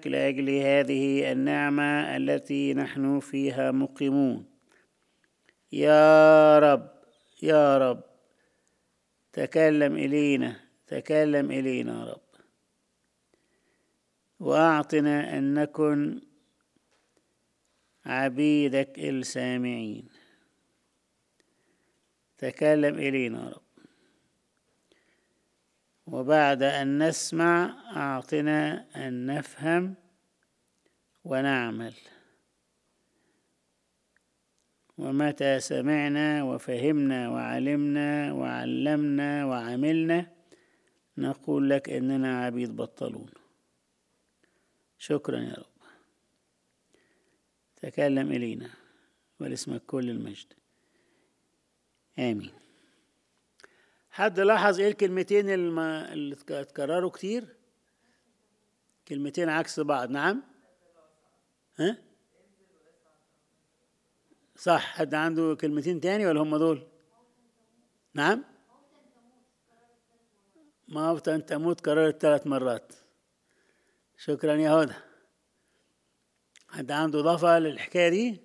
أمامك لأجل هذه النعمة التي نحن فيها مقيمون يا رب يا رب تكلم إلينا تكلم إلينا يا رب وأعطنا أن نكن عبيدك السامعين تكلم إلينا يا رب وبعد أن نسمع أعطنا أن نفهم ونعمل ومتى سمعنا وفهمنا وعلمنا وعلمنا وعملنا نقول لك إننا عبيد بطلون شكرا يا رب تكلم إلينا ولاسمك كل المجد آمين حد لاحظ ايه الكلمتين الم... اللي اتكرروا كتير كلمتين عكس بعض نعم ها صح حد عنده كلمتين تاني ولا هم دول نعم ما أن تموت كررت ثلاث مرات شكرا يا هدى حد عنده إضافة للحكاية دي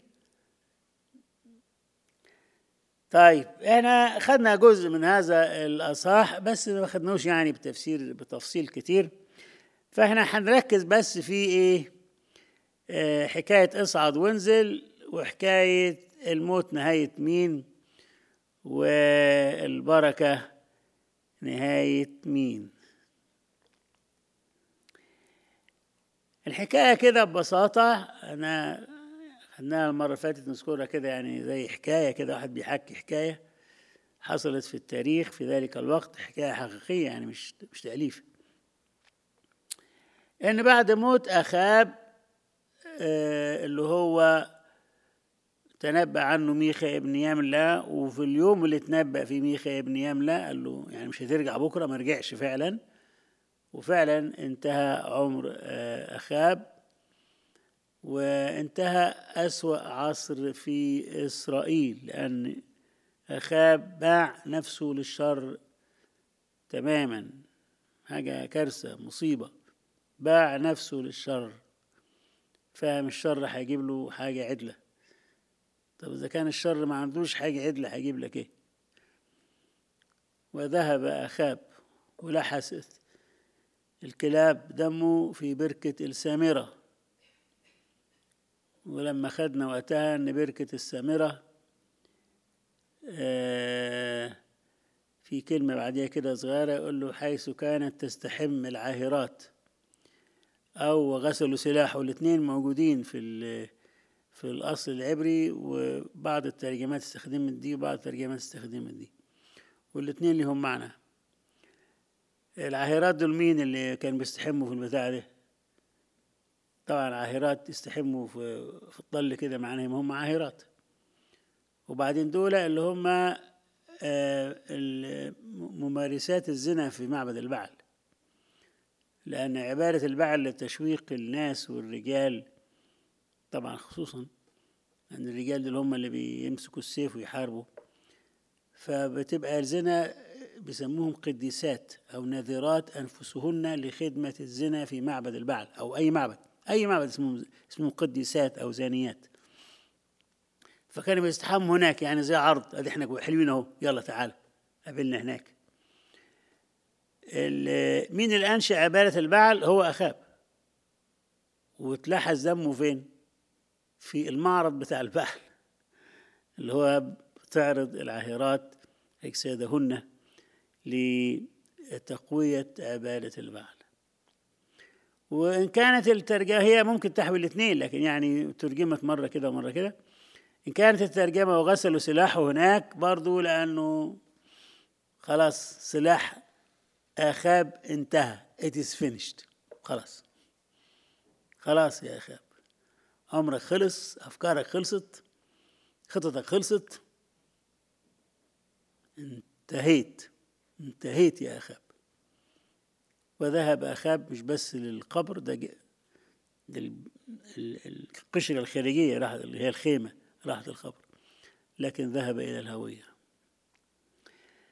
طيب احنا خدنا جزء من هذا الاصحاح بس ما خدناهوش يعني بتفسير بتفصيل كتير فاحنا هنركز بس في ايه اه حكايه اصعد وانزل وحكايه الموت نهايه مين والبركه نهايه مين الحكايه كده ببساطه انا خدناها المرة اللي فاتت نذكرها كده يعني زي حكاية كده واحد بيحكي حكاية حصلت في التاريخ في ذلك الوقت حكاية حقيقية يعني مش مش تأليف إن بعد موت أخاب آه اللي هو تنبأ عنه ميخا ابن يملا وفي اليوم اللي تنبأ فيه ميخا ابن يملا قال له يعني مش هترجع بكرة ما رجعش فعلا وفعلا انتهى عمر آه أخاب وانتهى أسوأ عصر في إسرائيل لأن أخاب باع نفسه للشر تماما حاجة كارثة مصيبة باع نفسه للشر فاهم الشر هيجيب له حاجة عدلة طب إذا كان الشر ما عندوش حاجة عدلة هيجيب لك إيه وذهب أخاب ولحست الكلاب دمه في بركة السامرة ولما خدنا وقتها ان بركة السامرة في كلمة بعديها كده صغيرة يقول له حيث كانت تستحم العاهرات أو غسلوا سلاحه الاثنين موجودين في في الأصل العبري وبعض الترجمات استخدمت دي وبعض الترجمات استخدمت دي والاثنين لهم معنى العاهرات دول مين اللي كان بيستحموا في البتاع ده طبعا عاهرات يستحموا في, في الطل كده معناهم هم عاهرات وبعدين دول اللي هم ممارسات الزنا في معبد البعل لأن عبادة البعل لتشويق الناس والرجال طبعا خصوصا أن الرجال دول هم اللي بيمسكوا السيف ويحاربوا فبتبقى الزنا بيسموهم قديسات أو نذرات أنفسهن لخدمة الزنا في معبد البعل أو أي معبد اي معبد اسمه اسمه قديسات او زانيات فكانوا بيستحموا هناك يعني زي عرض ادي احنا حلوين اهو يلا تعال قابلنا هناك مين اللي انشا عباده البعل هو اخاب واتلحس دمه فين في المعرض بتاع البعل اللي هو تعرض العاهرات اجسادهن لتقويه عباده البعل وإن كانت الترجمة هي ممكن تحوي الاثنين لكن يعني ترجمت مرة كده ومرة كده إن كانت الترجمة وغسلوا سلاحه هناك برضو لأنه خلاص سلاح آخاب انتهى it is finished خلاص خلاص يا آخاب عمرك خلص أفكارك خلصت خططك خلصت انتهيت انتهيت يا أخاب وذهب أخاب مش بس للقبر ده القشرة الخارجية راحت اللي هي الخيمة راحت القبر لكن ذهب إلى الهوية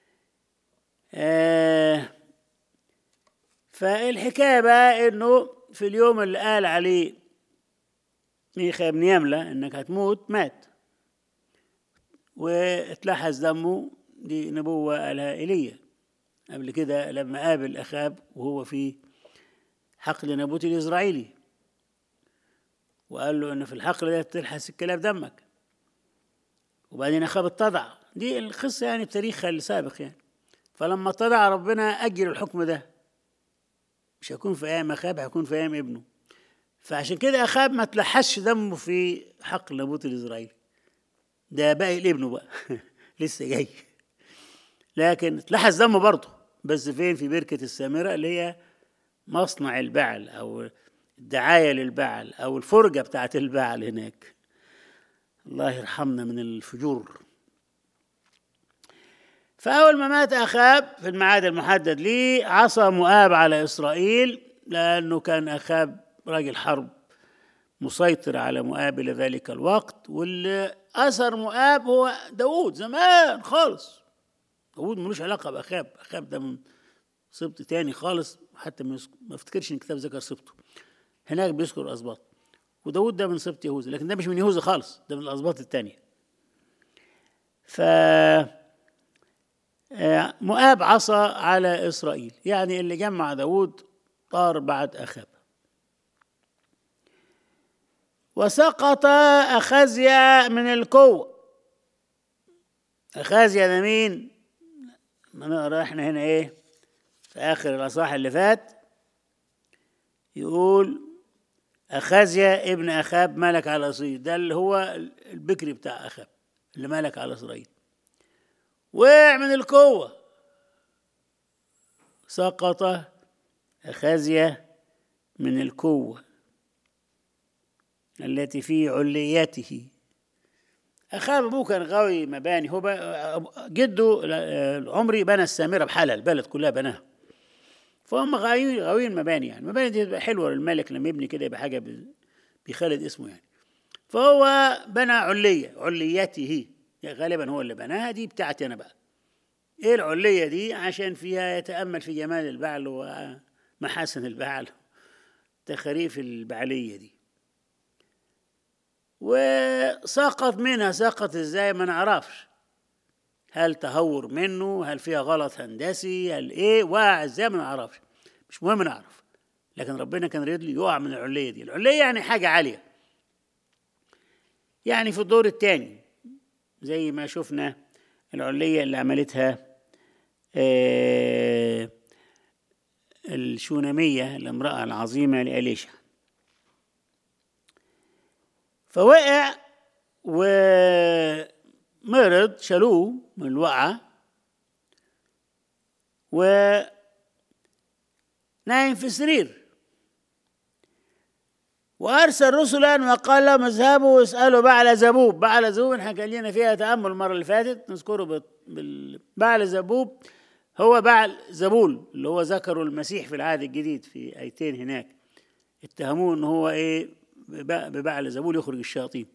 آه فالحكاية بقى إنه في اليوم اللي قال عليه ميخا بن يملة انك هتموت مات واتلحس دمه دي نبوة قالها إيليا قبل كده لما قابل أخاب وهو في حقل نابوت الإسرائيلي وقال له إن في الحقل ده تلحس الكلاب دمك وبعدين أخاب اتضع دي القصة يعني بتاريخها السابق يعني فلما اتضع ربنا أجل الحكم ده مش هيكون في أيام أخاب هيكون في أيام ابنه فعشان كده أخاب ما تلحسش دمه في حقل نابوت الإسرائيلي ده باقي لابنه بقى لسه جاي لكن اتلحس دمه برضه بس فين في بركة السامرة اللي هي مصنع البعل أو الدعاية للبعل أو الفرجة بتاعت البعل هناك الله يرحمنا من الفجور فأول ما مات أخاب في الميعاد المحدد ليه عصى مؤاب على إسرائيل لأنه كان أخاب راجل حرب مسيطر على مؤاب إلى ذلك الوقت واللي أثر مؤاب هو داود زمان خالص داود ملوش علاقة بأخاب أخاب ده من سبط تاني خالص حتى ما افتكرش ان الكتاب ذكر سبطه هناك بيذكر اسباط وداود ده من سبط يهوذا لكن ده مش من يهوذا خالص ده من الاسباط التانية ف مؤاب عصى على اسرائيل يعني اللي جمع داود طار بعد اخاب وسقط اخازيا من القوه اخازيا ده مين ما نقرا احنا هنا ايه في آخر الأصحاح اللي فات يقول أخازيا ابن أخاب ملك على إسرائيل ده اللي هو البكري بتاع أخاب اللي ملك على إسرائيل وقع من القوة سقط أخازيا من القوة التي في عليته أخاب أبوه كان غاوي مباني هو جده العمري بنى السامرة بحالها البلد كلها بناها فهم غاويين غاويين مباني يعني المباني دي تبقى حلوه للملك لما يبني كده يبقى حاجه بيخلد اسمه يعني فهو بنى عليه عليته يعني غالبا هو اللي بناها دي بتاعتي انا بقى ايه العليه دي عشان فيها يتامل في جمال البعل ومحاسن البعل تخاريف البعليه دي وسقط منها سقط ازاي ما نعرفش هل تهور منه هل فيها غلط هندسي هل ايه واقع ازاي ما نعرفش مش مهم نعرف لكن ربنا كان يريد لي يقع من العليه دي العليه يعني حاجه عاليه يعني في الدور الثاني زي ما شفنا العليه اللي عملتها آه الشوناميه الامراه العظيمه لاليشا فوقع و مرض شالوه من الوقعة و نايم في السرير وأرسل رسلا وقال لهم اذهبوا واسألوا بعل زبوب بعل زبوب احنا كان لنا فيها تأمل المرة اللي فاتت نذكره بال... بعل زبوب هو بعل زبول اللي هو ذكره المسيح في العهد الجديد في آيتين هناك اتهموه ان هو ايه ببعل زبول يخرج الشياطين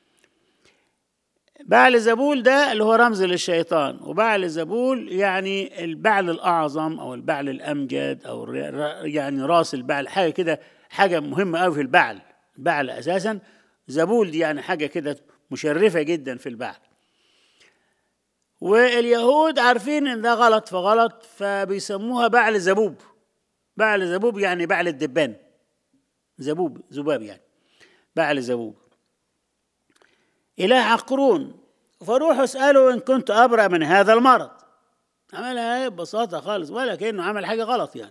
بعل زبول ده اللي هو رمز للشيطان وبعل زبول يعني البعل الأعظم أو البعل الأمجد أو يعني راس البعل حاجة كده حاجة مهمة أوي في البعل البعل أساسا زبول دي يعني حاجة كده مشرفة جدا في البعل واليهود عارفين ان ده غلط فغلط فبيسموها بعل زبوب بعل زبوب يعني بعل الدبان زبوب ذباب يعني بعل زبوب إله عقرون فروحوا اسألوا إن كنت أبرأ من هذا المرض عملها ببساطة خالص ولا كأنه عمل حاجة غلط يعني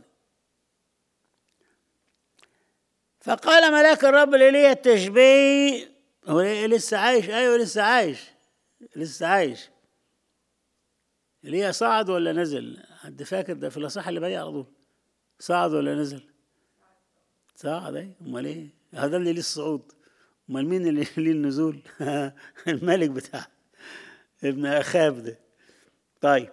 فقال ملاك الرب لإيليا التشبيه هو لسه عايش أيوه لسه عايش لسه عايش ايليا صعد ولا نزل؟ حد فاكر ده في الأصح اللي بعديه على طول صعد ولا نزل؟ صعد أي أمال إيه؟ هذا اللي ليه الصعود امال مين اللي ليه النزول الملك بتاع ابن اخاب ده طيب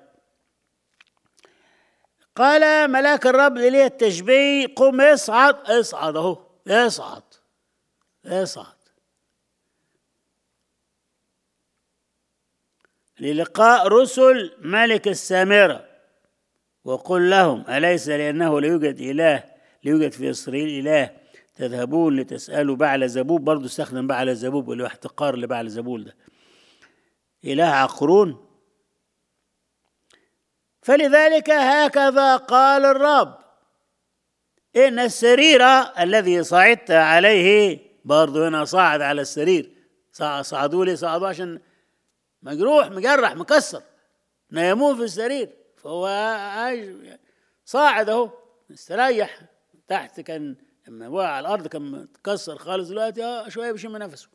قال ملاك الرب لي التشبيه قم اصعد اصعد اهو اصعد اصعد للقاء رسل ملك السامرة وقل لهم أليس لأنه لا يوجد إله لا يوجد في إسرائيل إله تذهبون لتسألوا بعل زبوب برضه استخدم بعل زبوب اللي هو احتقار لبعل زبول ده إله عقرون فلذلك هكذا قال الرب إن السرير الذي صعدت عليه برضه هنا صعد على السرير صعدوا لي صعدوا عشان مجروح مجرح مكسر نايمون في السرير فهو صاعد اهو استريح تحت كان لما وقع على الارض كان متكسر خالص دلوقتي اه شويه بيشم نفسه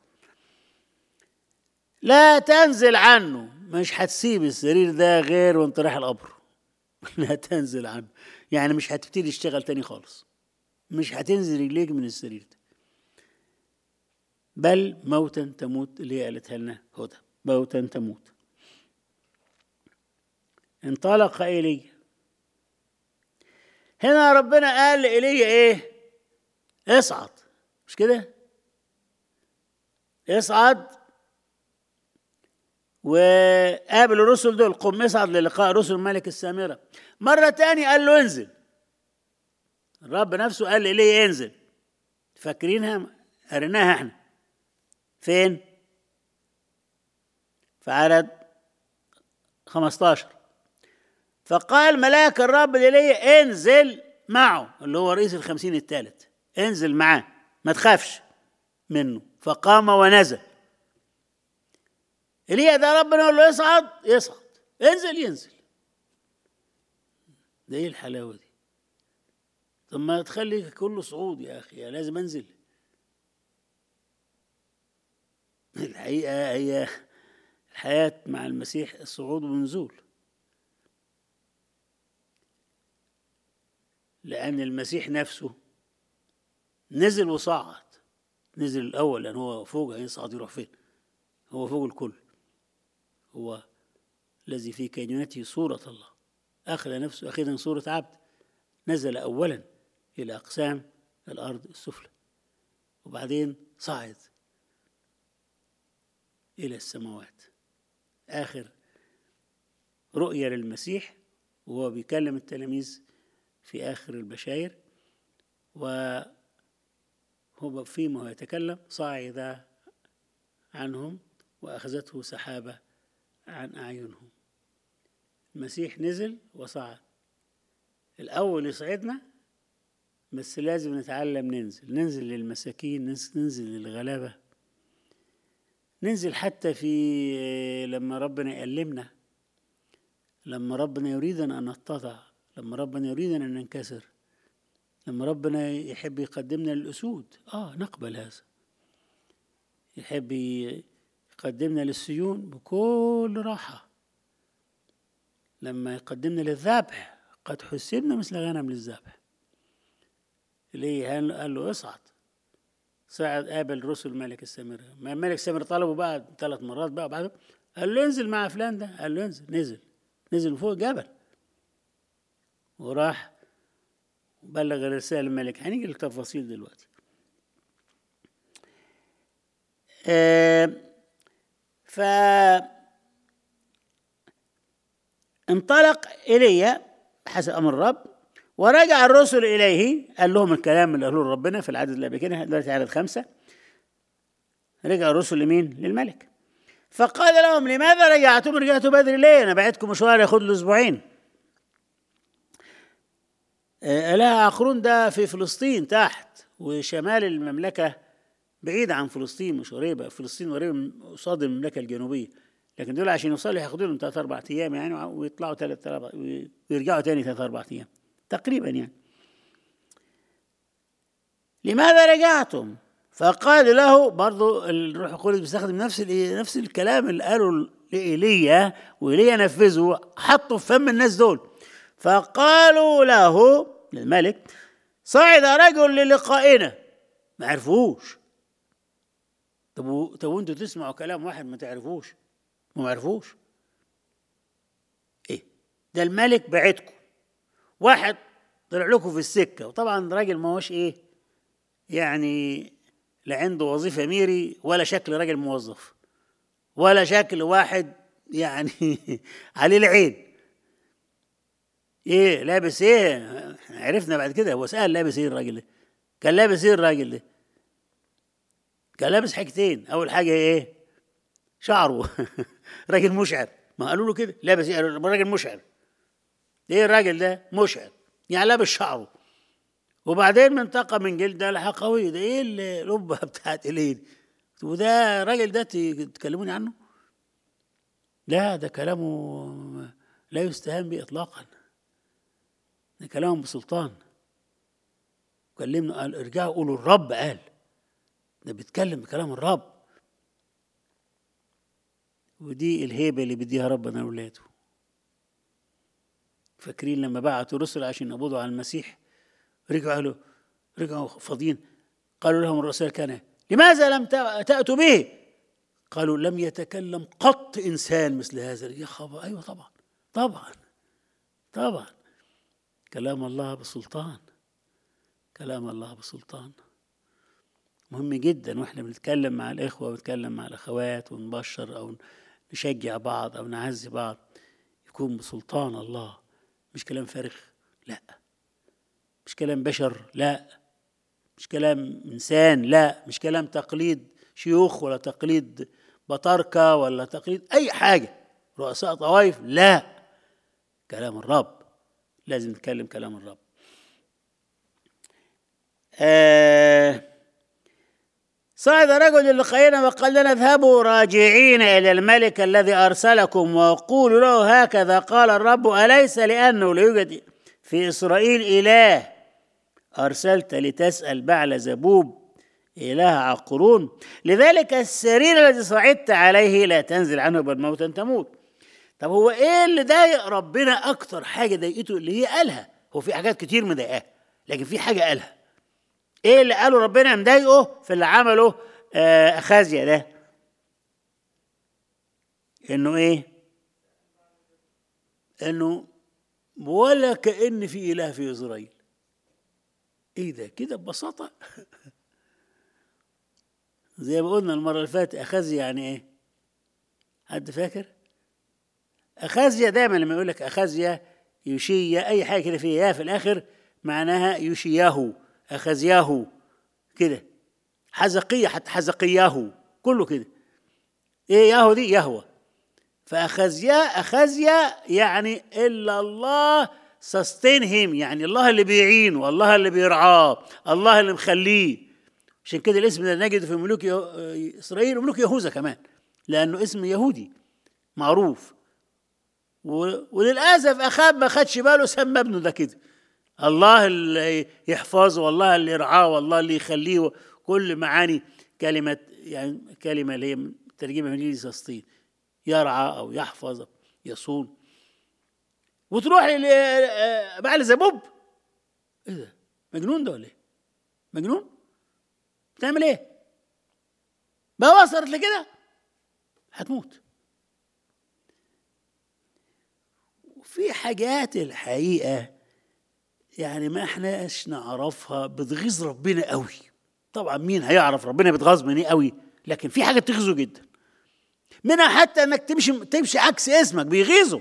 لا تنزل عنه مش هتسيب السرير ده غير وانت رايح القبر لا تنزل عنه يعني مش هتبتدي تشتغل تاني خالص مش هتنزل رجليك من السرير ده بل موتا تموت اللي هي قالتها لنا هدى موتا تموت انطلق إيليا هنا ربنا قال لإيليا إيه اصعد مش كده اصعد وقابل الرسل دول قم اصعد للقاء رسل الملك السامرة مرة تاني قال له انزل الرب نفسه قال لإيليا انزل فاكرينها قريناها احنا فين في عدد 15 فقال ملاك الرب لي انزل معه اللي هو رئيس الخمسين الثالث انزل معاه ما تخافش منه فقام ونزل ايليا ده ربنا يقول له يصعد يصعد انزل ينزل ده ايه الحلاوه دي طب ما تخلي كله صعود يا اخي لازم انزل الحقيقه هي الحياه مع المسيح الصعود والنزول لأن المسيح نفسه نزل وصعد نزل الأول لأن هو فوق هيصعد يروح فين هو فوق الكل هو الذي في كينونته صورة الله أخذ نفسه أخذا صورة عبد نزل أولا إلى أقسام الأرض السفلى وبعدين صعد إلى السماوات آخر رؤية للمسيح وهو بيكلم التلاميذ في آخر البشاير وهو فيما هو يتكلم صعد عنهم وأخذته سحابة عن أعينهم المسيح نزل وصعد الأول يصعدنا بس لازم نتعلم ننزل ننزل للمساكين ننزل للغلابة ننزل حتى في لما ربنا يألمنا لما ربنا يريدنا أن نتضع لما ربنا يريدنا أن ننكسر لما ربنا يحب يقدمنا للأسود آه نقبل هذا يحب يقدمنا للسيون بكل راحة لما يقدمنا للذبح قد حسبنا مثل غنم للذبح ليه قال له اصعد صعد قابل رسل ملك السامرة ما الملك السامرة طلبه بقى ثلاث مرات بقى بعد قال له انزل مع فلان ده قال له انزل نزل نزل فوق جبل وراح بلغ الرسالة الملك هنيجي للتفاصيل دلوقتي آه ف انطلق إلي حسب أمر الرب ورجع الرسل إليه قال لهم الكلام اللي قالوه ربنا في العدد اللي قبل كده دلوقتي عدد خمسة رجع الرسل لمين؟ للملك فقال لهم لماذا رجعتم رجعتوا بدري ليه؟ أنا بعتكم مشوار ياخد له أسبوعين إله عقرون ده في فلسطين تحت وشمال المملكة بعيد عن فلسطين مش قريبة فلسطين قريبة قصاد المملكة الجنوبية لكن دول عشان يوصلوا هياخدوا لهم ثلاث أربع أيام يعني ويطلعوا ثلاث ويرجعوا تاني ثلاث أربع أيام تقريبا يعني لماذا رجعتم؟ فقال له برضو الروح القدس بيستخدم نفس نفس الكلام اللي قاله لإيليا وإيليا نفذه حطه في فم الناس دول فقالوا له للملك صعد رجل للقائنا ما عرفوش طب طب انتوا تسمعوا كلام واحد ما تعرفوش ما عرفوش ايه ده الملك بعتكم واحد طلع لكم في السكه وطبعا راجل ما هوش ايه يعني لا عنده وظيفه ميري ولا شكل راجل موظف ولا شكل واحد يعني عليه العين ايه لابس ايه عرفنا بعد كده هو سأل لابس ايه الراجل ده كان لابس ايه الراجل ده كان لابس حاجتين اول حاجه ايه شعره راجل مشعر ما قالوا له كده لابس ايه راجل مشعر ايه الراجل ده مشعر يعني لابس شعره وبعدين منطقه من جلد ده قوي ده ايه القبه بتاعت الايه دي وده الراجل ده تكلموني عنه لا ده كلامه لا يستهان به اطلاقا ده كلامه بسلطان كلمنا قال ارجعوا قولوا الرب قال ده بيتكلم بكلام الرب ودي الهيبه اللي بيديها ربنا لاولاده فاكرين لما بعتوا رسل عشان يقبضوا على المسيح رجعوا قالوا رجعوا فاضيين قالوا لهم الرسول كان لماذا لم تأتوا به قالوا لم يتكلم قط إنسان مثل هذا يا خبر أيوة طبعا طبعا طبعا كلام الله بسلطان كلام الله بسلطان مهم جدا واحنا بنتكلم مع الاخوه ونتكلم مع الاخوات ونبشر او نشجع بعض او نعزي بعض يكون بسلطان الله مش كلام فارغ لا مش كلام بشر لا مش كلام انسان لا مش كلام تقليد شيوخ ولا تقليد بطاركه ولا تقليد اي حاجه رؤساء طوائف لا كلام الرب لازم نتكلم كلام الرب آه صعد رجل لقينا وقال لنا اذهبوا راجعين إلى الملك الذي أرسلكم وقولوا له هكذا قال الرب أليس لأنه لا يوجد في إسرائيل إله أرسلت لتسأل بعل زبوب إله عقرون لذلك السرير الذي صعدت عليه لا تنزل عنه بل موتا تموت طب هو ايه اللي ضايق ربنا اكتر حاجه ضايقته اللي هي قالها هو في حاجات كتير مضايقاه لكن في حاجه قالها ايه اللي قاله ربنا مضايقه في اللي عمله آه اخازيا ده انه ايه انه ولا كان في اله في اسرائيل ايه ده كده ببساطه زي ما قلنا المره اللي فاتت اخازيا يعني ايه حد فاكر اخازيا دايما لما يقول لك اخازيا يوشيا اي حاجه كده فيها يا في الاخر معناها يوشياهو أخزياه كده حزقية حتى حزقياه كله كده إيه ياهو دي يهوى فأخزيا أخزيا يعني إلا الله سستين هيم يعني الله اللي بيعينه الله اللي بيرعاه الله اللي مخليه عشان كده الاسم ده نجده في ملوك إسرائيل وملوك يهوذا كمان لأنه اسم يهودي معروف وللأسف أخاب ما خدش باله سمى ابنه ده كده الله اللي يحفظه والله اللي يرعاه والله اللي يخليه كل معاني كلمة يعني كلمة اللي هي ترجمة من الإنجليزي سسطين يرعى أو يحفظ أو يصون وتروح بعل زبوب ايه ده مجنون ده ولا ايه مجنون بتعمل ايه ما وصلت لكده هتموت وفي حاجات الحقيقه يعني ما احناش نعرفها بتغيظ ربنا قوي طبعا مين هيعرف ربنا بيتغاظ من ايه قوي لكن في حاجه تغيظه جدا منها حتى انك تمشي تمشي عكس اسمك بيغيظه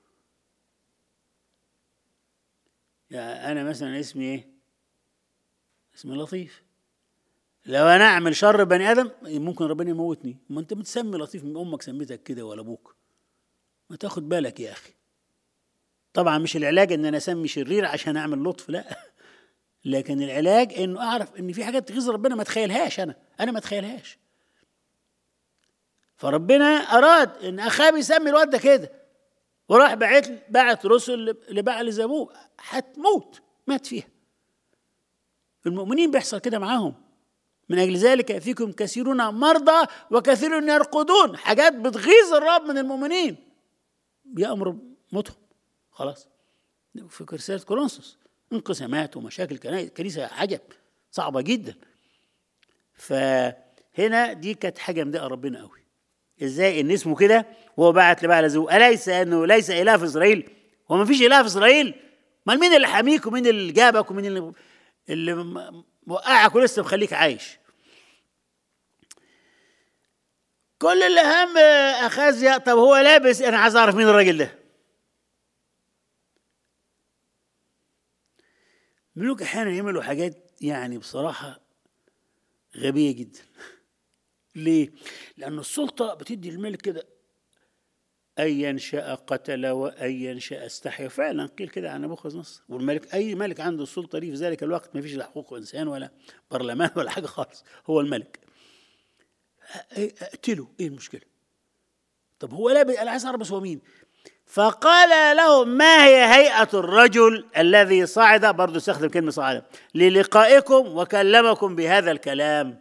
يعني انا مثلا اسمي ايه اسمي لطيف لو انا اعمل شر بني ادم ممكن ربنا يموتني ما انت متسمي لطيف من امك سميتك كده ولا ابوك ما تاخد بالك يا اخي طبعا مش العلاج ان انا اسمي شرير عشان اعمل لطف لا لكن العلاج انه اعرف ان في حاجات تغيظ ربنا ما اتخيلهاش انا انا ما اتخيلهاش فربنا اراد ان اخاب يسمي الواد ده كده وراح بعت بعت رسل لبعل زبوب هتموت مات فيها المؤمنين بيحصل كده معاهم من اجل ذلك فيكم كثيرون مرضى وكثير يرقدون حاجات بتغيظ الرب من المؤمنين بيامر موتهم خلاص في رسالة كورنثوس انقسامات ومشاكل كنيسة عجب صعبة جدا فهنا دي كانت حاجة مضايقة ربنا قوي ازاي ان اسمه كده وهو بعت لبعل زو أليس انه ليس اله في اسرائيل هو ما فيش اله في اسرائيل امال مين اللي حاميك ومين اللي جابك ومين اللي اللي موقعك ولسه مخليك عايش كل اللي هم اخازيا طب هو لابس انا عايز اعرف مين الراجل ده ملوك احيانا يعملوا حاجات يعني بصراحة غبية جدا ليه؟ لأن السلطة بتدي الملك كده أيا شاء قتل وأيا شاء استحيا فعلا قيل كده عن نبوخذ نصر والملك أي ملك عنده السلطة دي في ذلك الوقت ما فيش لا حقوق إنسان ولا برلمان ولا حاجة خالص هو الملك اقتله إيه المشكلة طب هو لا أنا عايز أعرف بس هو مين فقال لهم ما هي هيئة الرجل الذي صعد برضه استخدم كلمة صعد للقائكم وكلمكم بهذا الكلام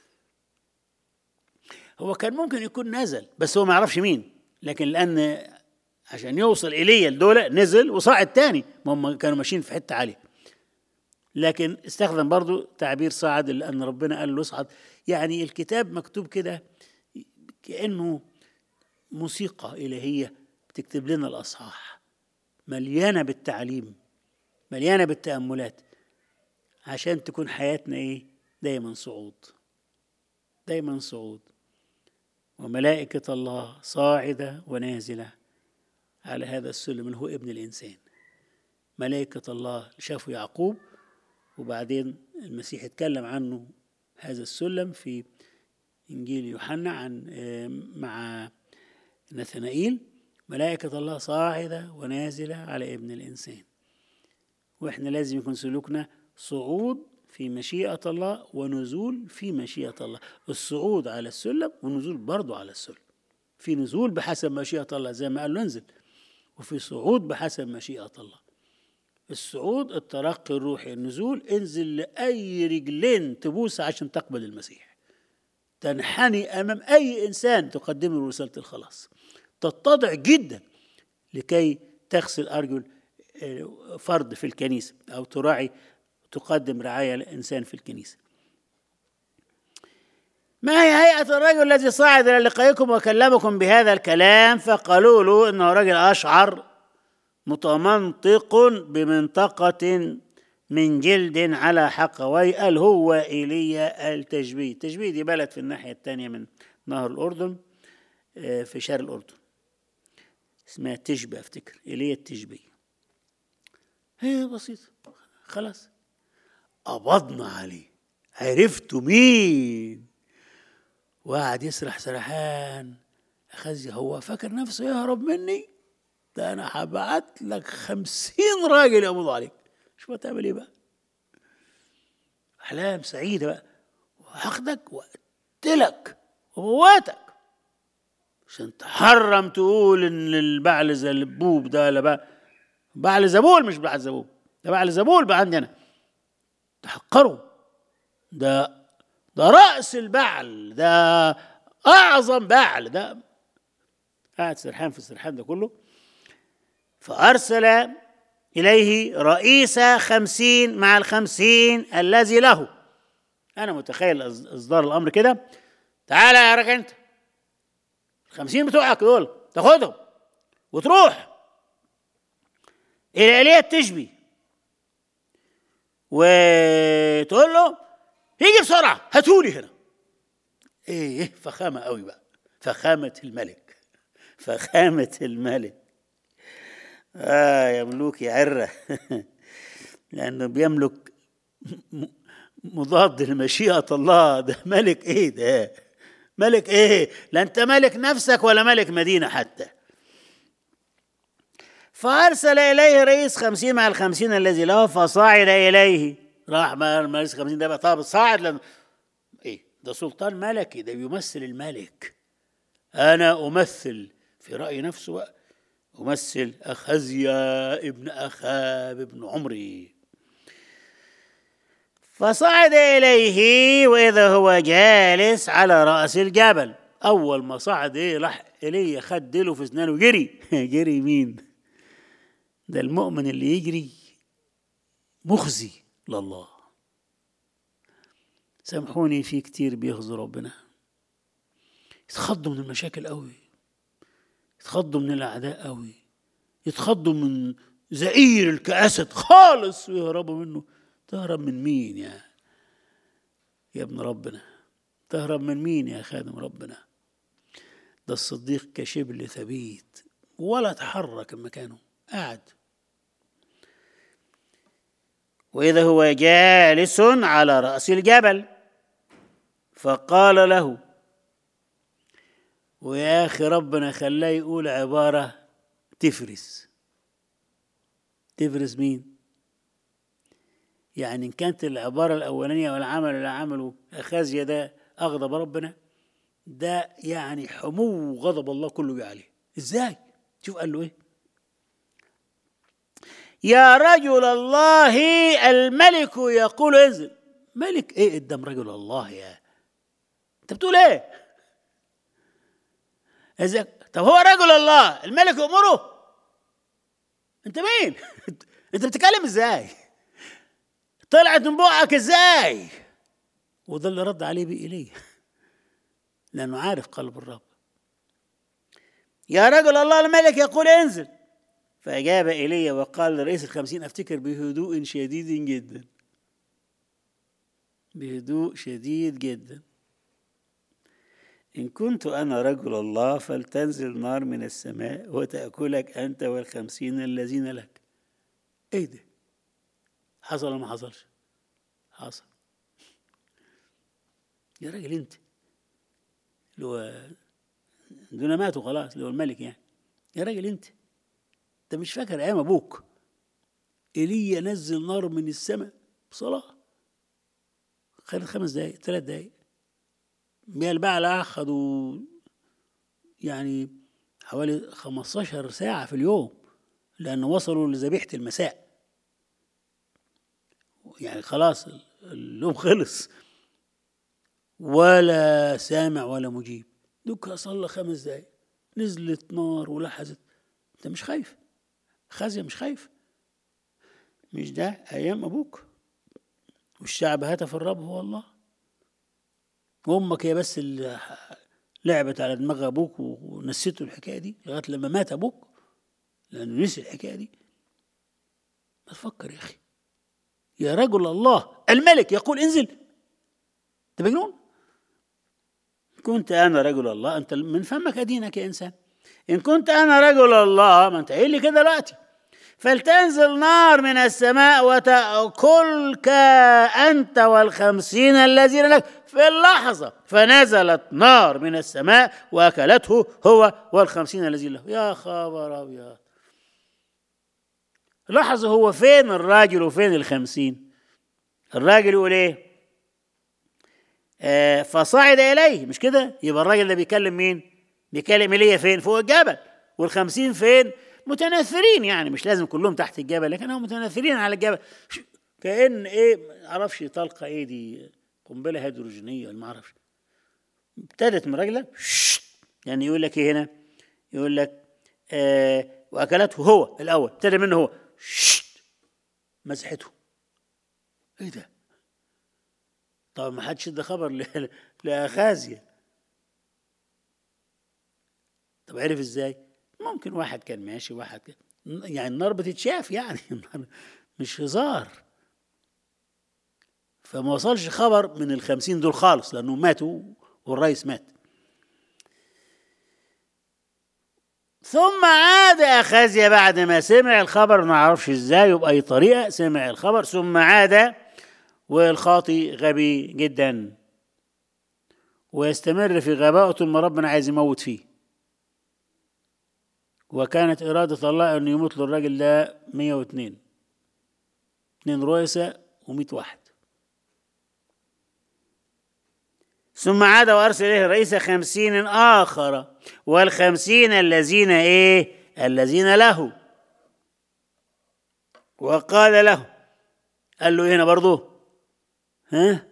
هو كان ممكن يكون نزل بس هو ما يعرفش مين لكن لأن عشان يوصل إلي الدولة نزل وصعد تاني ما هم كانوا ماشيين في حتة عالية لكن استخدم برضو تعبير صعد لأن ربنا قال له اصعد يعني الكتاب مكتوب كده كأنه موسيقى إلهية بتكتب لنا الأصحاح مليانة بالتعليم مليانة بالتأملات عشان تكون حياتنا إيه دايما صعود دايما صعود وملائكة الله صاعدة ونازلة على هذا السلم اللي هو ابن الإنسان ملائكة الله شافوا يعقوب وبعدين المسيح اتكلم عنه هذا السلم في إنجيل يوحنا عن مع نثنائيل ملائكة الله صاعدة ونازلة على ابن الإنسان وإحنا لازم يكون سلوكنا صعود في مشيئة الله ونزول في مشيئة الله الصعود على السلم والنزول برضه على السلم في نزول بحسب مشيئة الله زي ما قال له انزل وفي صعود بحسب مشيئة الله الصعود الترقي الروحي النزول انزل لأي رجلين تبوس عشان تقبل المسيح تنحني أمام أي إنسان تقدم له رسالة الخلاص تتضع جدا لكي تغسل أرجل فرد في الكنيسة أو تراعي تقدم رعاية لإنسان في الكنيسة ما هي هيئة الرجل الذي صعد إلى لقائكم وكلمكم بهذا الكلام فقالوا له إنه رجل أشعر متمنطق بمنطقة من جلد على حقوي قال هو إيليا التجبيه التجبيه دي بلد في الناحية الثانية من نهر الأردن في شرق الأردن اسمها تشبه أفتكر إيليا التجبيه هي بسيطة خلاص قبضنا عليه عرفتوا مين وقعد يسرح سرحان أخزي هو فاكر نفسه يهرب مني ده أنا هبعت لك خمسين راجل يقبضوا عليك شو هتعمل إيه بقى أحلام سعيدة بقى وهاخدك وأقتلك ومواتك عشان تحرم تقول إن البعل زلبوب ده لا بقى بعل زبول مش بعل زبوب ده بعل زبول بقى عندنا تحقره ده ده رأس البعل ده أعظم بعل ده قاعد سرحان في السرحان ده كله فأرسل إليه رئيس خمسين مع الخمسين الذي له أنا متخيل إصدار الأمر كده تعالى يا راجل أنت الخمسين بتوعك دول تاخدهم وتروح إلى إيليا التشبي وتقول له يجي بسرعة هاتولي هنا ايه ايه فخامة قوي بقى فخامة الملك فخامة الملك آه يا ملوك يا عرة لأنه بيملك مضاد لمشيئة الله ده ملك ايه ده ملك ايه لا انت ملك نفسك ولا ملك مدينة حتى فأرسل إليه رئيس خمسين مع الخمسين الذي له فصعد إليه راح مع رئيس خمسين ده بقى طب صعد لأن إيه ده سلطان ملكي ده بيمثل الملك أنا أمثل في رأي نفسه بقى أمثل أخزيا ابن أخاب ابن عمري فصعد إليه وإذا هو جالس على رأس الجبل أول ما صعد إيه راح إليه خد له في أسنانه جري جري مين؟ ده المؤمن اللي يجري مخزي لله سامحوني في كتير بيخزوا ربنا يتخضوا من المشاكل قوي يتخضوا من الاعداء قوي يتخضوا من زئير الكاسد خالص ويهربوا منه تهرب من مين يا يا ابن ربنا تهرب من مين يا خادم ربنا ده الصديق كشبل ثبيت ولا تحرك مكانه قاعد وإذا هو جالس على رأس الجبل فقال له ويا أخي ربنا خلاه يقول عبارة تفرس تفرس مين؟ يعني إن كانت العبارة الأولانية والعمل اللي عمله أخازيا ده أغضب ربنا ده يعني حمو غضب الله كله جه عليه إزاي؟ شوف قال له إيه؟ يا رجل الله الملك يقول انزل ملك ايه قدام رجل الله يا انت بتقول ايه ازاي طب هو رجل الله الملك يأمره انت مين انت بتتكلم ازاي طلعت من بقك ازاي وده اللي رد عليه بإيليا لأنه عارف قلب الرب يا رجل الله الملك يقول انزل فأجاب إيليا وقال لرئيس الخمسين أفتكر بهدوء شديد جدا بهدوء شديد جدا إن كنت أنا رجل الله فلتنزل نار من السماء وتأكلك أنت والخمسين الذين لك إيه ده حصل ولا ما حصلش حصل يا راجل أنت اللي هو دون ماتوا خلاص اللي هو الملك يعني يا راجل أنت انت مش فاكر ايام ابوك ايليا نزل نار من السماء بصلاه خدت خمس دقايق ثلاث دقايق البعل اخذوا يعني حوالي 15 ساعة في اليوم لأنه وصلوا لذبيحة المساء يعني خلاص اليوم خلص ولا سامع ولا مجيب دوكا صلى خمس دقايق نزلت نار ولحظت انت مش خايف خازية مش خايف مش ده أيام أبوك والشعب هتف الرب هو الله وأمك هي بس اللي لعبت على دماغ أبوك ونسيته الحكاية دي لغاية لما مات أبوك لأنه نسي الحكاية دي ما تفكر يا أخي يا رجل الله الملك يقول انزل أنت مجنون كنت أنا رجل الله أنت من فمك أدينك يا إنسان إن كنت أنا رجل الله ما أنت قايل لي كده دلوقتي فلتنزل نار من السماء وتأكلك أنت والخمسين الذين لك في اللحظة فنزلت نار من السماء وأكلته هو والخمسين الذين له يا خبر أبيض لاحظوا هو فين الراجل وفين الخمسين الراجل يقول ايه آه فصعد إليه مش كده يبقى الراجل ده بيكلم مين بيكلم ايليا فين فوق الجبل والخمسين فين متناثرين يعني مش لازم كلهم تحت الجبل لكن هم متناثرين على الجبل كأن ايه معرفش طلقة ايه دي قنبلة هيدروجينية ولا معرفش ابتدت من رجلة يعني يقول لك ايه هنا يقول لك آه واكلته هو الاول ابتدى منه هو مسحته ايه ده طب ما حدش ادى خبر لاخازيا طب عرف ازاي ممكن واحد كان ماشي واحد كان يعني النار بتتشاف يعني مش هزار فما وصلش خبر من الخمسين دول خالص لأنه ماتوا والرئيس مات ثم عاد أخازيا بعد ما سمع الخبر ما عرفش ازاي وبأي طريقة سمع الخبر ثم عاد والخاطي غبي جدا ويستمر في غباءته ما ربنا عايز يموت فيه وكانت إرادة الله أن يموت للراجل ده 102 اثنين رؤساء و100 واحد ثم عاد وأرسل إليه رئيس خمسين آخر والخمسين الذين إيه الذين له وقال له قال له هنا برضو ها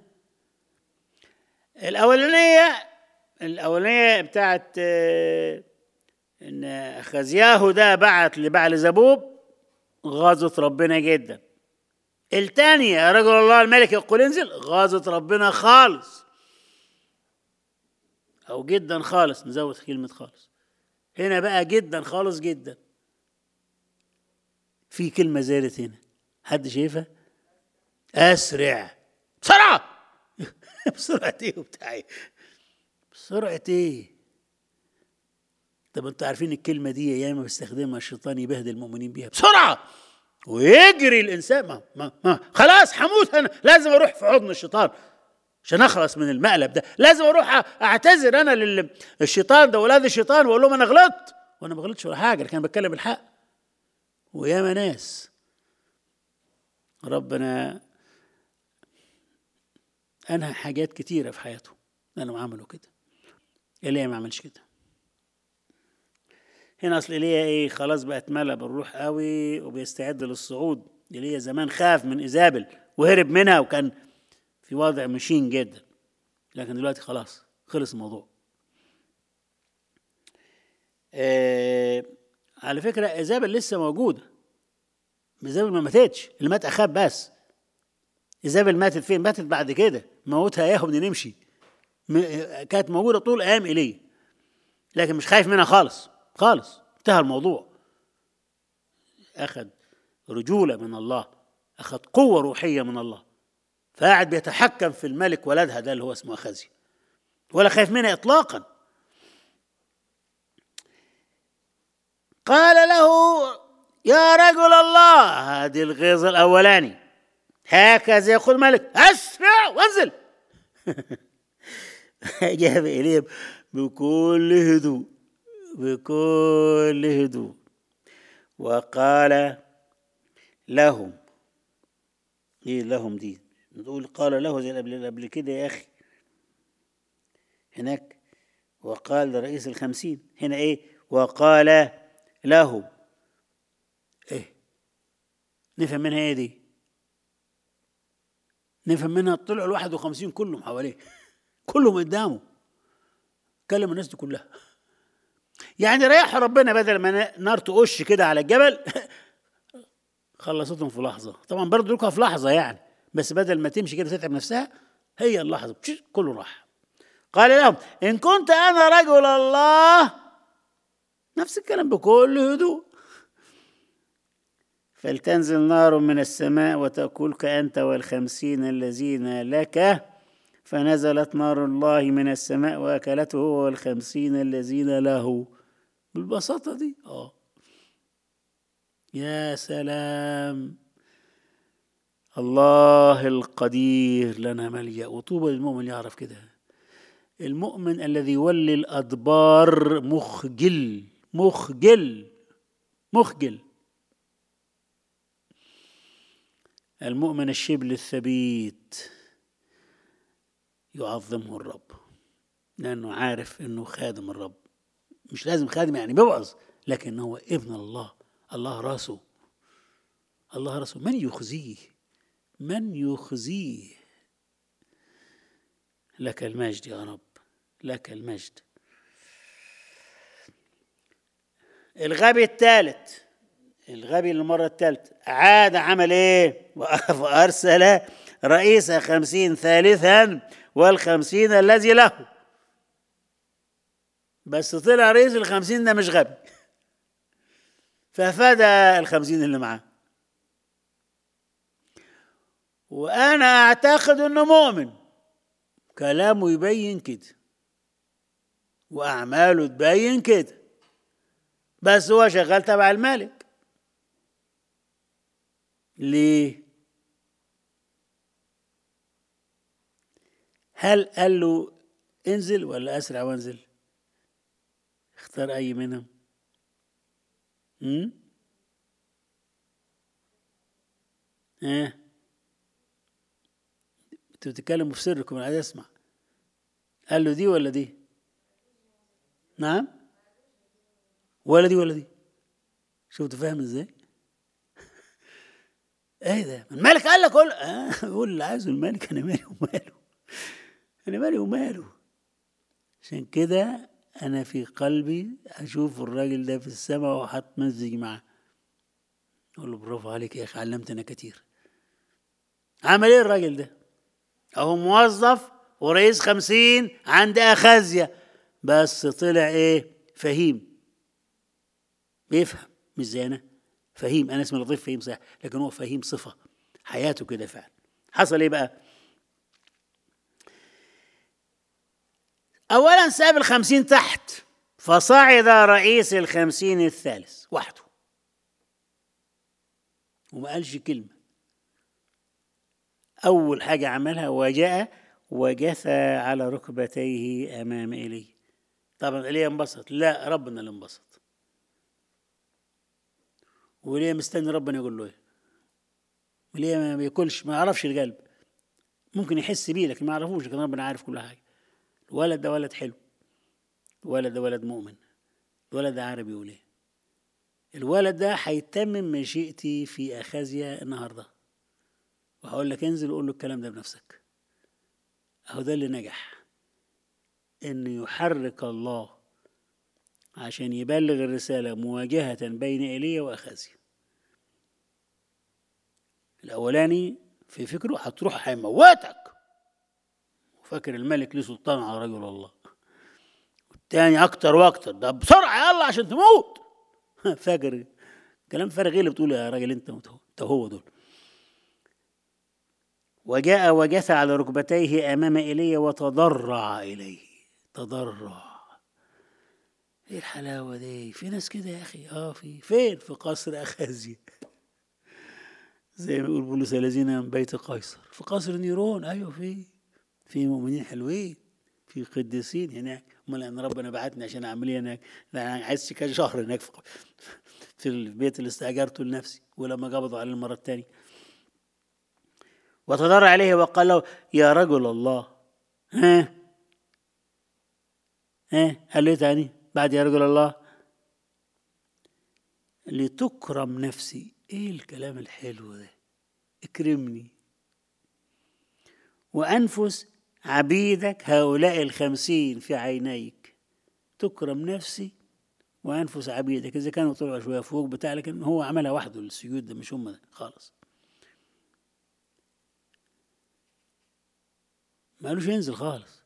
الأولانية الأولانية بتاعت ان خزياه ده بعت لبعل زبوب غاظت ربنا جدا الثانية يا رجل الله الملك يقول انزل غاظت ربنا خالص او جدا خالص نزود كلمة خالص هنا بقى جدا خالص جدا في كلمة زادت هنا حد شايفها اسرع بسرعة بسرعة ايه وبتاعي بسرعة ايه طب انتوا عارفين الكلمه دي ياما بيستخدمها الشيطان يبهدل المؤمنين بيها بسرعه ويجري الانسان ما, ما, ما خلاص هموت انا لازم اروح في حضن الشيطان عشان اخلص من المقلب ده لازم اروح اعتذر انا للشيطان ده ولاد الشيطان واقول لهم انا غلطت وانا ما غلطتش ولا حاجه لكن بتكلم الحق وياما ناس ربنا انهى حاجات كتيره في حياته لانهم عملوا كده ايليا ما عملش كده هنا اصل ايليا ايه خلاص بقى اتملى بالروح قوي وبيستعد للصعود ايليا زمان خاف من ايزابل وهرب منها وكان في وضع مشين جدا لكن دلوقتي خلاص خلص الموضوع آه على فكرة إيزابل لسه موجودة إيزابل ما ماتتش اللي مات أخاب بس إيزابل ماتت فين؟ ماتت بعد كده موتها ياخد نمشي كانت موجودة طول أيام إيليا لكن مش خايف منها خالص خالص انتهى الموضوع أخذ رجولة من الله أخذ قوة روحية من الله فقاعد بيتحكم في الملك ولدها ده اللي هو اسمه أخزي ولا خايف منها إطلاقا قال له يا رجل الله هذه الغيظ الأولاني هكذا يقول الملك أسرع وانزل جاب إليه بكل هدوء بكل هدوء وقال لهم ايه لهم دي نقول قال له زي قبل قبل كده يا اخي هناك وقال لرئيس الخمسين هنا ايه وقال له ايه نفهم منها ايه دي نفهم منها طلعوا الواحد وخمسين كلهم حواليه كلهم قدامه كلم الناس دي كلها يعني ريح ربنا بدل ما نار تقش كده على الجبل خلصتهم في لحظه طبعا برضه في لحظه يعني بس بدل ما تمشي كده تتعب نفسها هي اللحظه كله راح قال لهم ان كنت انا رجل الله نفس الكلام بكل هدوء فلتنزل نار من السماء وتأكلك أنت والخمسين الذين لك فنزلت نار الله من السماء وأكلته هو والخمسين الذين له بالبساطة دي اه يا سلام الله القدير لنا ملجأ وطوبى للمؤمن يعرف كده المؤمن الذي يولي الأدبار مخجل مخجل مخجل المؤمن الشبل الثبيت يعظمه الرب لأنه عارف أنه خادم الرب مش لازم خادم يعني بيوعظ لكن هو ابن الله الله راسه الله راسه من يخزيه من يخزيه لك المجد يا رب لك المجد الغبي الثالث الغبي المرة الثالثة عاد عمل ايه وأرسل رئيس خمسين ثالثا والخمسين الذي له بس طلع رئيس الخمسين ده مش غبي ففدى الخمسين اللي معاه وأنا أعتقد أنه مؤمن كلامه يبين كده وأعماله تبين كده بس هو شغال تبع الملك ليه هل قال له انزل ولا اسرع وانزل اختار اي منهم امم ها انتوا بتتكلموا في سركم انا عايز اسمع قال له دي ولا دي نعم ولا دي ولا دي شفت فاهم ازاي ايه ده الملك قال لك قول آه قول اللي عايزه الملك انا مالي وماله انا مالي وماله عشان كده انا في قلبي اشوف الراجل ده في السماء وهتمزج معاه اقول له برافو عليك يا اخي علمتنا كتير عمل ايه الراجل ده اهو موظف ورئيس خمسين عند اخازيا بس طلع ايه فهيم بيفهم مش زي انا فهيم انا اسمي لطيف فهيم صح لكن هو فهيم صفه حياته كده فعلا حصل ايه بقى اولا ساب الخمسين تحت فصعد رئيس الخمسين الثالث وحده وما قالش كلمة أول حاجة عملها وجاء وجثى على ركبتيه أمام إيليا طبعا إيليا انبسط لا ربنا اللي انبسط وليه مستني ربنا يقول له ايه وليه ما بياكلش ما يعرفش القلب ممكن يحس بيه لكن ما يعرفوش لكن ربنا عارف كل حاجه الولد ده ولد حلو الولد ده ولد مؤمن الولد ده عارف يقول ايه الولد ده هيتمم مشيئتي في اخازيا النهارده وهقول لك انزل وقول له الكلام ده بنفسك اهو ده اللي نجح انه يحرك الله عشان يبلغ الرسالة مواجهة بين إيليا وأخازيا الأولاني في فكره هتروح هيموتك وفاكر الملك ليه سلطان على رجل الله والتاني أكتر وأكتر ده بسرعة يلا عشان تموت فاكر كلام فارغ ايه اللي بتقوله يا راجل انت انت هو دول وجاء وجثى على ركبتيه امام ايليا وتضرع اليه تضرع ايه الحلاوه دي في ناس كده يا اخي اه في فين في قصر اخازيا زي ما يقول بولس الذين من بيت قيصر في قصر نيرون ايوه في في مؤمنين حلوين في قديسين هناك امال ان ربنا بعتني عشان اعمل ايه هناك انا عايز كذا شهر هناك في في البيت اللي استاجرته لنفسي ولما قبضوا عليه المره الثانيه وتضرع عليه وقال له يا رجل الله ها ها قال له تاني بعد يا رجل الله لتكرم نفسي ايه الكلام الحلو ده اكرمني وانفس عبيدك هؤلاء الخمسين في عينيك تكرم نفسي وانفس عبيدك اذا كانوا طلعوا شويه فوق بتاع لكن هو عملها وحده السجود ده مش هم ده خالص ما قالوش ينزل خالص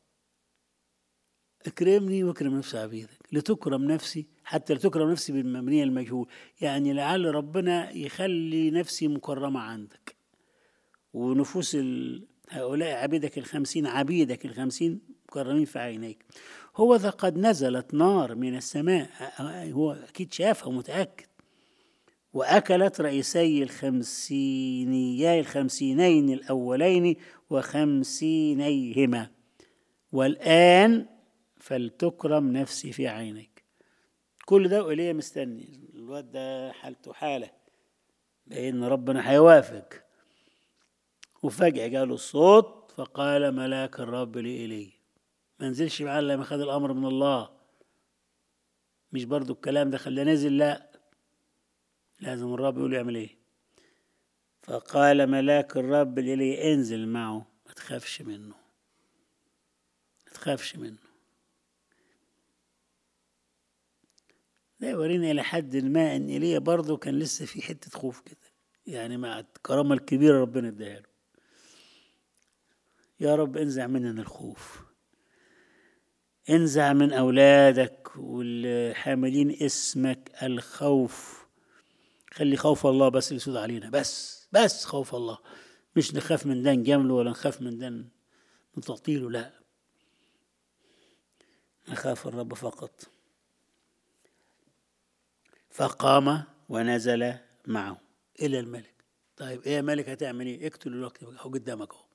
اكرمني واكرم نفس عبيدك لتكرم نفسي حتى لتكرم نفسي بالمبنية المجهول يعني لعل ربنا يخلي نفسي مكرمة عندك ونفوس هؤلاء عبيدك الخمسين عبيدك الخمسين مكرمين في عينيك هو ذا قد نزلت نار من السماء هو أكيد شافها ومتأكد وأكلت رئيسي الخمسينيي الخمسينين الأولين وخمسينيهما والآن فلتكرم نفسي في عينك كل ده وإليه مستني الواد ده حالته حالة لأن ربنا هيوافق وفجأة جاله الصوت فقال ملاك الرب لإلي ما نزلش معاه لما خد الأمر من الله مش برضو الكلام ده خلاه نزل لا لازم الرب يقول يعمل ايه فقال ملاك الرب لإلي انزل معه ما تخافش منه ما تخافش منه ده يورينا إلى حد ما إن إيليا برضه كان لسه في حتة خوف كده يعني مع الكرامة الكبيرة ربنا اداها له يا رب انزع مننا الخوف انزع من أولادك والحاملين اسمك الخوف خلي خوف الله بس اللي يسود علينا بس بس خوف الله مش نخاف من ده نجامله ولا نخاف من ده نتعطيله لا نخاف الرب فقط فقام ونزل معه إلى الملك طيب إيه يا ملك هتعمل إيه؟ اقتل الوقت أهو قدامك أهو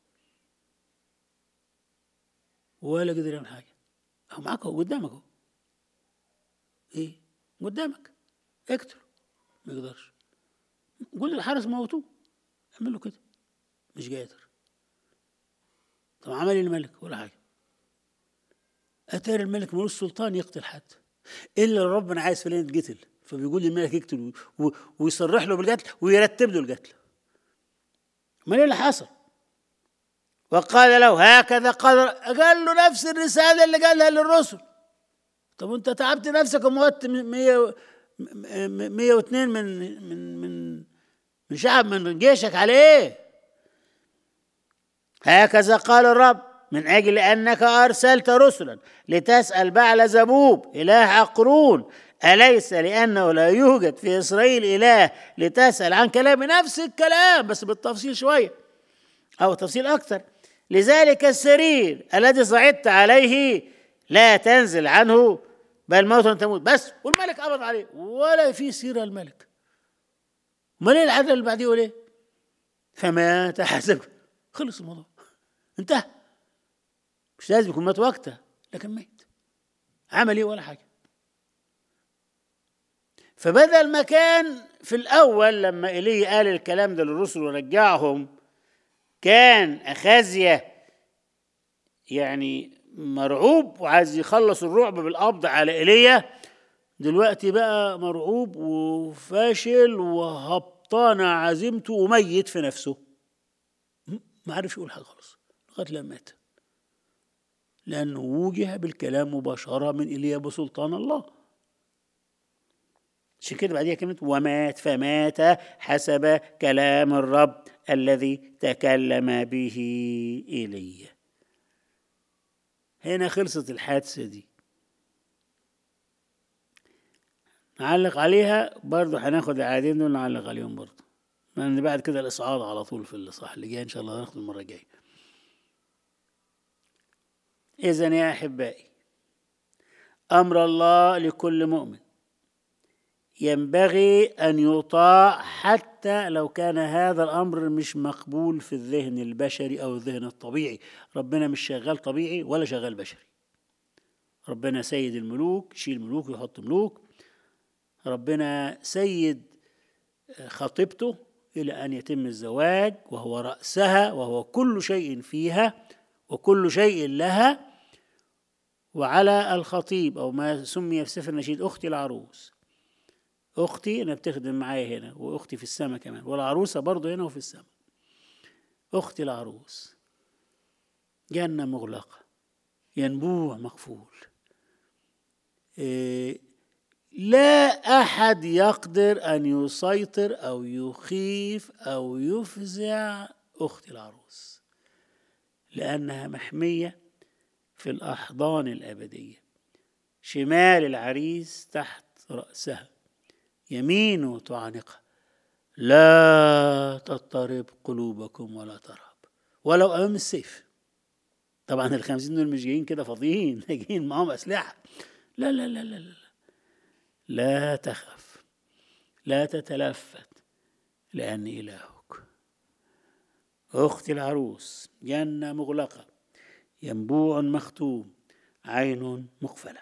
ولا قدر يعمل حاجة أهو معاك أهو قدامك أهو إيه؟ قدامك اقتل ما يقدرش قول للحارس موتوه اعمل له كده مش قادر طب عمل إيه الملك ولا حاجة أتاري الملك ملوش سلطان يقتل حد إلا ربنا عايز فلان يتقتل فبيقول للملك يقتل ويصرح له بالقتل ويرتب له القتل ما اللي حصل وقال له هكذا قال قال له نفس الرسالة اللي قالها للرسل طب انت تعبت نفسك وموت 100 102 من من من من شعب من جيشك عليه هكذا قال الرب من أجل أنك أرسلت رسلا لتسأل بعل زبوب إله عقرون أليس لأنه لا يوجد في إسرائيل إله لتسأل عن كلام نفس الكلام بس بالتفصيل شوية أو تفصيل أكثر لذلك السرير الذي صعدت عليه لا تنزل عنه بل موتا تموت بس والملك قبض عليه ولا في سيرة الملك امال ايه العدد اللي بعديه يقول ايه فمات حسب خلص الموضوع انتهى مش لازم يكون مات وقتها لكن مات عمل ايه ولا حاجه فبدل ما كان في الاول لما ايليا قال الكلام ده للرسل ورجعهم كان اخازيا يعني مرعوب وعايز يخلص الرعب بالقبض على ايليا دلوقتي بقى مرعوب وفاشل وهبطان عزيمته وميت في نفسه ما عرفش يقول حاجه خالص لغايه لما مات لانه وجه بالكلام مباشره من ايليا بسلطان الله عشان كده بعديها كلمه ومات فمات حسب كلام الرب الذي تكلم به ايليا هنا خلصت الحادثه دي نعلق عليها برضه هناخد العادين دول نعلق عليهم برضه لان بعد كده الاصعاد على طول في الاصحاح اللي جاي ان شاء الله هناخد المره الجايه اذا يا احبائي امر الله لكل مؤمن ينبغي ان يطاع حتى لو كان هذا الامر مش مقبول في الذهن البشري او الذهن الطبيعي ربنا مش شغال طبيعي ولا شغال بشري ربنا سيد الملوك يشيل ملوك ويحط ملوك ربنا سيد خطيبته إلى أن يتم الزواج وهو رأسها وهو كل شيء فيها وكل شيء لها وعلى الخطيب أو ما سمي في سفر النشيد أختي العروس أختي أنا بتخدم معايا هنا وأختي في السماء كمان والعروسة برضه هنا وفي السماء أختي العروس جنة مغلقة ينبوع مقفول إيه لا احد يقدر ان يسيطر او يخيف او يفزع اختي العروس لانها محميه في الاحضان الابديه شمال العريس تحت راسها يمينه تعانقها لا تضطرب قلوبكم ولا ترهب ولو امام السيف طبعا الخمسين دول مش جايين كده فاضيين جايين معاهم اسلحه لا لا لا لا, لا. لا تخف لا تتلفت لأن إلهك أختي العروس جنة مغلقة ينبوع مختوم عين مقفلة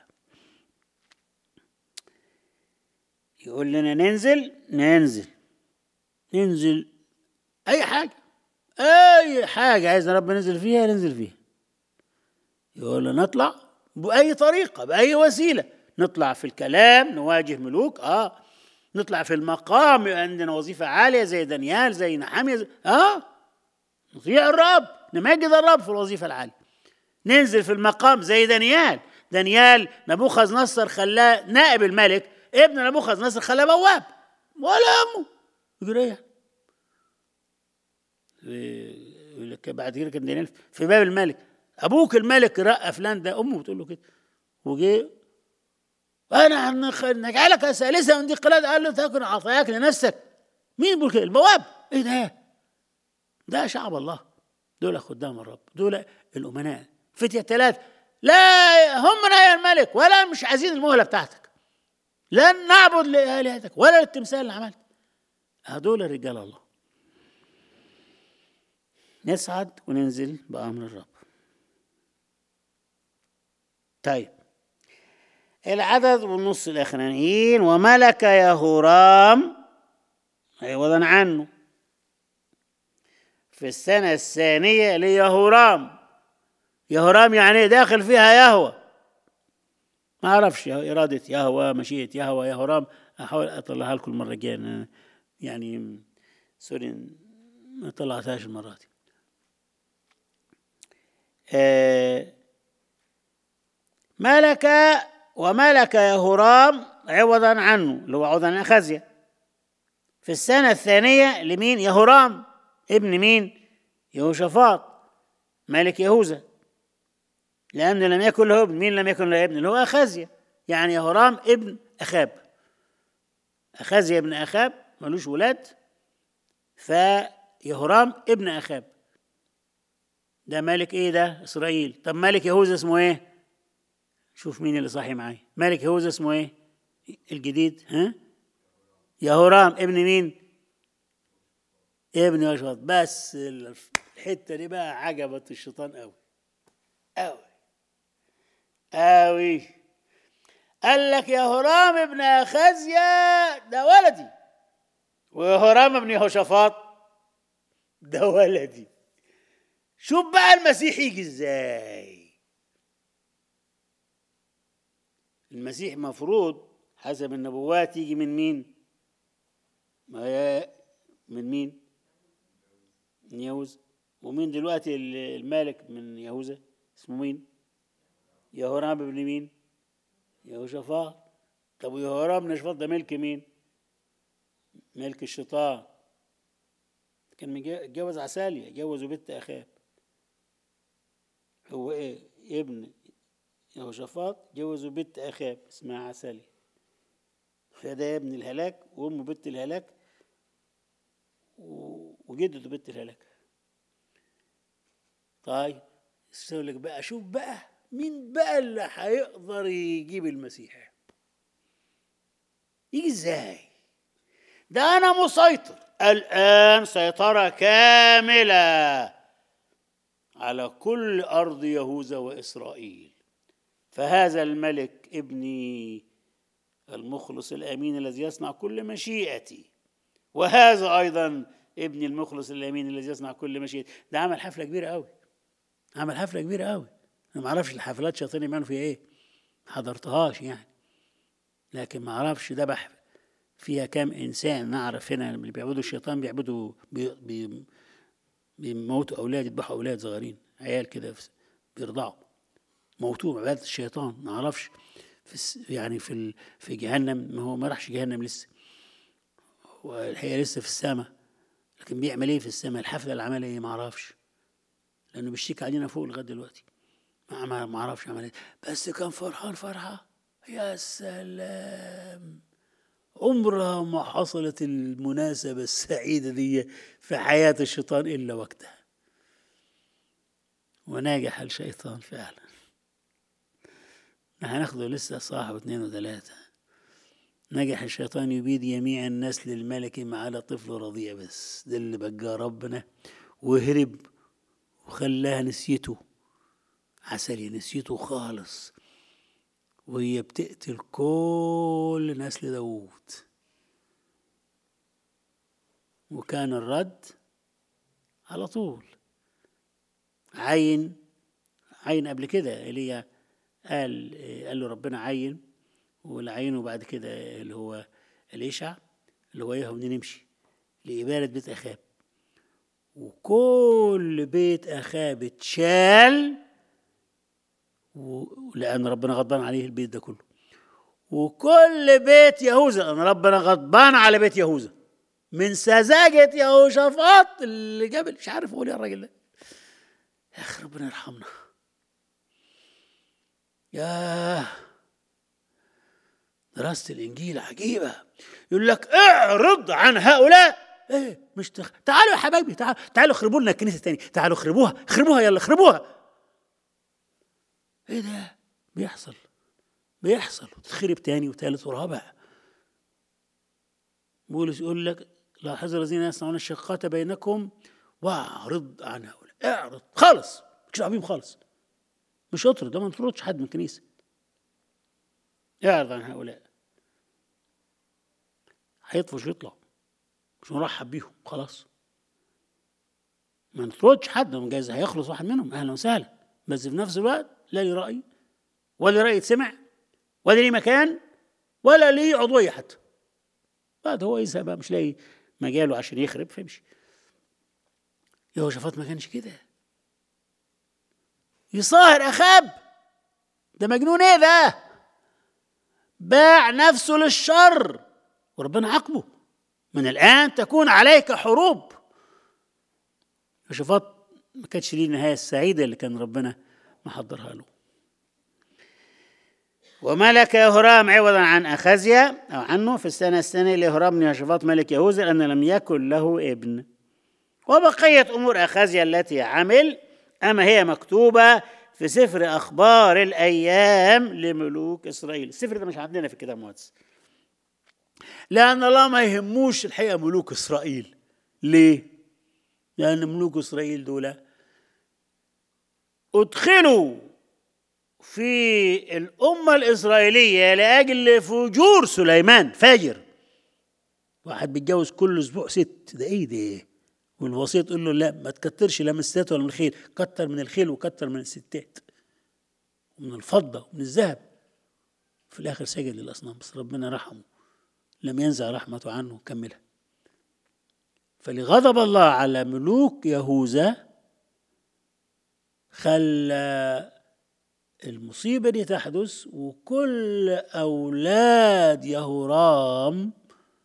يقول لنا ننزل ننزل ننزل أي حاجة أي حاجة عايز رب ننزل فيها ننزل فيها يقول لنا نطلع بأي طريقة بأي وسيلة نطلع في الكلام نواجه ملوك اه نطلع في المقام عندنا وظيفة عالية زي دانيال زي نحامية زي اه نطيع الرب نمجد الرب في الوظيفة العالية ننزل في المقام زي دانيال دانيال نبوخذ نصر خلاه نائب الملك ابن نبوخذ نصر خلاه بواب ولا امه يقول ايه بعد كده كان دانيال في باب الملك ابوك الملك رأى فلان ده امه بتقول له كده وجه انا نجعلك ثالثا من دي قلاد قال له تكن عطاياك لنفسك مين بيقول كده البواب ايه ده ده شعب الله دول خدام الرب دول الامناء فتية ثلاث لا همنا يا الملك ولا مش عايزين المهلة بتاعتك لن نعبد لآلهتك ولا للتمثال اللي عملت هدول رجال الله نصعد وننزل بأمر الرب طيب العدد والنص الأخرانيين وملك يهورام عوضا عنه في السنة الثانية ليهورام يهورام يعني داخل فيها يهوى ما أعرفش إرادة يهوى مشيئة يهوى يهورام أحاول أطلعها لكم المرة الجاية يعني سوري ما طلعتهاش المرة دي آه ملك وملك يهورام عوضا عنه اللي هو عوضا عن أخزيا في السنة الثانية لمين يهورام ابن مين يهوشافاط ملك يهوذا لأنه لم يكن له ابن مين لم يكن له ابن اللي هو أخزيا يعني يهورام ابن أخاب أخزيا ابن أخاب ملوش ولاد فيهورام ابن أخاب ده ملك ايه ده اسرائيل طب ملك يهوذا اسمه ايه شوف مين اللي صاحي معايا ملك يهوذا اسمه ايه الجديد ها يهورام ابن مين ابن يهوشافاط بس الحته دي بقى عجبت الشيطان قوي قوي قوي قال لك يا هرام ابن اخازيا ده ولدي وهرام ابن يهوشافاط ده ولدي شوف بقى المسيح يجي ازاي المسيح مفروض حسب النبوات يجي من مين ما هي من مين من يهوذا ومين دلوقتي المالك من يهوذا اسمه مين يهورام ابن مين يهوشافاط طب ويهورام بن شفاط ده ملك مين ملك الشيطان كان متجوز عسالية جوزوا بنت أخاب هو إيه ابن يهوشافاط جوزوا بنت أخاب اسمها عسالية فده ابن الهلاك وأمه بنت الهلاك وجدته بنت الهلاك طيب لك بقى شوف بقى مين بقى اللي هيقدر يجيب المسيح يجي ازاي ده انا مسيطر الان سيطره كامله على كل ارض يهوذا واسرائيل فهذا الملك ابني المخلص الامين الذي يصنع كل مشيئتي وهذا ايضا ابني المخلص الامين الذي يصنع كل مشيئتي ده عمل حفله كبيره قوي عمل حفله كبيره قوي انا ما اعرفش الحفلات شياطين يعملوا فيها ايه حضرتهاش يعني لكن ما اعرفش ذبح فيها كام انسان نعرف هنا اللي بيعبدوا الشيطان بيعبدوا بي بي بيموتوا اولاد يذبحوا اولاد صغيرين عيال كده بيرضعوا موتوهم عباده الشيطان ما اعرفش في يعني في في جهنم ما هو ما راحش جهنم لسه والحقيقه لسه في السماء لكن بيعمل ايه في السماء الحفله اللي عملها ايه ما اعرفش لانه بيشتكي علينا فوق لغايه دلوقتي ما ما اعرفش عمل ايه بس كان فرحان فرحه يا سلام عمرها ما حصلت المناسبة السعيدة دي في حياة الشيطان إلا وقتها وناجح الشيطان فعلا هناخده لسه صاحب اثنين وثلاثة نجح الشيطان يبيد جميع الناس للملك ما عدا طفل رضيع بس ده اللي بقى ربنا وهرب وخلاها نسيته عسلي نسيته خالص وهي بتقتل كل نسل داوود وكان الرد على طول عين عين قبل كده ايليا قال قال له ربنا عين واللي عينه بعد كده اللي هو اليشع اللي هو يهو نمشي لإبادة بيت أخاب وكل بيت أخاب اتشال لأن ربنا غضبان عليه البيت ده كله وكل بيت يهوذا لأن ربنا غضبان على بيت يهوذا من سذاجة يهوشافاط اللي جبل مش عارف أقول يا الراجل ده يا أخي ربنا يرحمنا ياه دراسة الإنجيل عجيبة يقول لك اعرض عن هؤلاء ايه مش تخ... تعالوا يا حبايبي تعالوا تعالوا اخربوا لنا الكنيسة تاني تعالوا اخربوها اخربوها يلا اخربوها ايه ده بيحصل بيحصل وتتخرب تاني وتالت ورابع بولس يقول لك لاحظ الذين يصنعون الشقات بينكم واعرض عن هؤلاء اعرض خالص مش بيهم خالص مش اطرد ده ما نطردش حد من الكنيسه اعرض عن هؤلاء هيطفش يطلع مش نرحب بيهم خلاص ما نطردش حد من جايز هيخلص واحد منهم اهلا وسهلا بس في نفس الوقت لا لي رأي ولا رأي يتسمع ولا لي مكان ولا لي عضوية حتى بعد هو يذهب مش لاقي مجاله عشان يخرب فيمشي يهوشافاط ما كانش كده يصاهر أخاب ده مجنون ايه ده باع نفسه للشر وربنا عاقبه من الآن تكون عليك حروب يهوشافاط ما كانتش ليه النهاية السعيدة اللي كان ربنا محضرها له وملك يهرام عوضا عن أخزيا أو عنه في السنة الثانية ليهرام بن يهوشافاط ملك يهوذا لأن لم يكن له ابن وبقية أمور أخزيا التي عمل أما هي مكتوبة في سفر أخبار الأيام لملوك إسرائيل السفر ده مش عندنا في الكتاب المقدس لأن الله ما يهموش الحقيقة ملوك إسرائيل ليه؟ لأن ملوك إسرائيل دول أدخلوا في الأمة الإسرائيلية لأجل فجور سليمان فاجر واحد بيتجوز كل أسبوع ست ده إيه ده والوصية تقول له لا ما تكترش لا من الستات ولا من الخيل كتر من الخيل وكتر من الستات ومن الفضة ومن الذهب في الآخر سجد للأصنام بس ربنا رحمه لم ينزع رحمته عنه كملها فلغضب الله على ملوك يهوذا خلى المصيبة دي تحدث وكل أولاد يهورام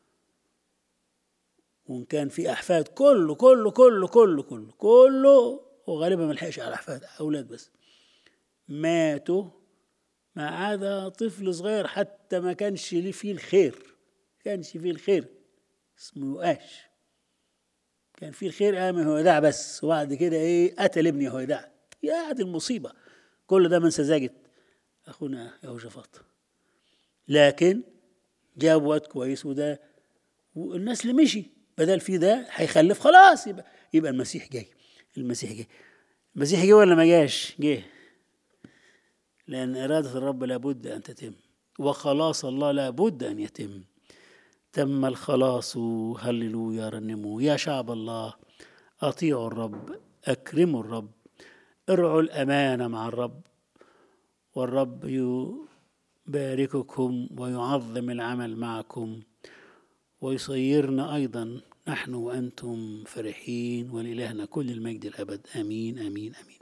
وإن كان في أحفاد كله كله كله كله كله كله وغالبا ما لحقش على أحفاد أولاد بس ماتوا ما عدا طفل صغير حتى ما كانش ليه فيه الخير ما كانش فيه الخير اسمه يؤاش كان فيه الخير قام يهودع بس وبعد كده ايه قتل ابن يهودع يا دي المصيبة كل ده من سذاجة أخونا يهوشافاط لكن جاب وقت كويس وده والناس اللي مشي بدل في ده هيخلف خلاص يبقى يبقى المسيح جاي المسيح جاي المسيح جه ولا ما جاش؟ جه لأن إرادة الرب لابد أن تتم وخلاص الله لابد أن يتم تم الخلاص هللويا رنموا يا شعب الله أطيعوا الرب أكرموا الرب ارعوا الأمانة مع الرب والرب يبارككم ويعظم العمل معكم ويصيرنا أيضا نحن وأنتم فرحين ولإلهنا كل المجد الأبد آمين آمين آمين